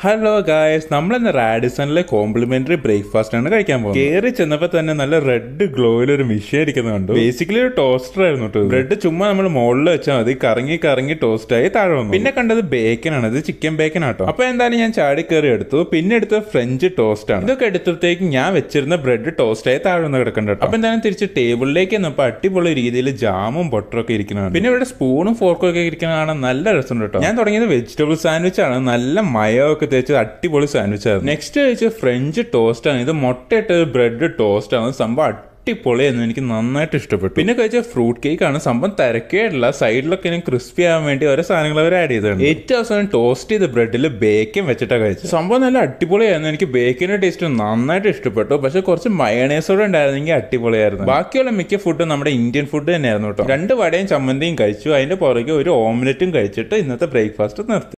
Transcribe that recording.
hello guys നമ്മളിന്ന് റാഡിസണിലെ complementary breakfast ആണ് കഴിക്കാൻ പോകുന്നത് കയറി ചെന്നപ്പോ തന്നെ നല്ല റെഡ് ഗ്ലോയിൽ ഒരു മിഷീൻ ഇരിക്കുന്നത് കണ്ടു ബേസിക്കലി ഒരു ടോസ്റ്റർ ആയിരുന്നു കേട്ടോ ബ്രെഡ് ചുമ്മാ നമ്മൾ മുകളിൽ വെച്ചാൽ മതി കറങ്ങി കറങ്ങി ടോസ്റ്റ് ആയി താഴെ വന്നു പിന്നെ കണ്ടത് ബേക്കൻ ആണ് ഇത് ചിക്കൻ ബേക്കൻ ആട്ടോ അപ്പൊ എന്തായാലും ഞാൻ ചാടി കയറി എടുത്തു പിന്നെ എടുത്തത് ഫ്രഞ്ച് ടോസ്റ്റ് ആണ് ഇതൊക്കെ എടുത്തപ്പോഴത്തേക്ക് ഞാൻ വെച്ചിരുന്ന ബ്രെഡ് ടോസ്റ്റ് ആയി താഴെ വന്ന് കിടക്കണ്ട കേട്ടോ അപ്പൊ എന്തായാലും തിരിച്ച് ടേബിളിലേക്ക് വന്നപ്പോ അടിപൊളി രീതിയിൽ ജാമും ബട്ടറും ഒക്കെ ഇരിക്കുന്നതാണ് പിന്നെ ഇവിടെ സ്പൂണും ഫോർക്കും ഒക്കെ ഇരിക്കുന്ന കാണാൻ നല്ല രസമുണ്ട് കേട്ടോ ഞാൻ തുടങ്ങിയത് വെജിറ്റബിൾ സാൻഡ്വിച്ച് ആണ് നല്ല മയോ ഒക്കെ തേച്ചത് അടിപൊളി സാൻഡ്വിച്ച് ആയിരുന്നു നെക്സ്റ്റ് കഴിച്ചത് ഫ്രഞ്ച് ടോസ്റ്റ് ആണ് ഇത് മുട്ടയിട്ട് ബ്രെഡ് ടോസ്റ്റ് ആണ് സംഭവം അടിപൊളിയായിരുന്നു എനിക്ക് നന്നായിട്ട് ഇഷ്ടപ്പെട്ടു പിന്നെ കഴിച്ച ഫ്രൂട്ട് കേക്ക് ആണ് സംഭവം തിരക്കേടില്ല സൈഡിലൊക്കെ ഇനി ക്രിസ്പി ആവാൻ വേണ്ടി ഓരോ സാധനങ്ങൾ അവർ ആഡ് ചെയ്തതാണ് ഏറ്റവും അവസാനം ടോസ്റ്റ് ചെയ്ത ബ്രെഡിൽ ബേക്കൻ വെച്ചിട്ടാണ് കഴിച്ചത് സംഭവം നല്ല അടിപൊളിയായിരുന്നു എനിക്ക് ബേക്കിന്റെ ടേസ്റ്റ് നന്നായിട്ട് ഇഷ്ടപ്പെട്ടു പക്ഷെ കുറച്ച് മയണേസോടെ ഉണ്ടായിരുന്നെങ്കിൽ അടിപൊളിയായിരുന്നു ബാക്കിയുള്ള മിക്ക ഫുഡും നമ്മുടെ ഇന്ത്യൻ ഫുഡ് തന്നെയായിരുന്നു കേട്ടോ രണ്ട് വടയും ചമ്മന്തിയും കഴിച്ചു അതിന്റെ പുറകെ ഒരു ഓംലെറ്റും കഴിച്ചിട്ട് ഇന്നത്തെ ബ്രേക്ക്ഫാസ്റ്റ് നിർത്തി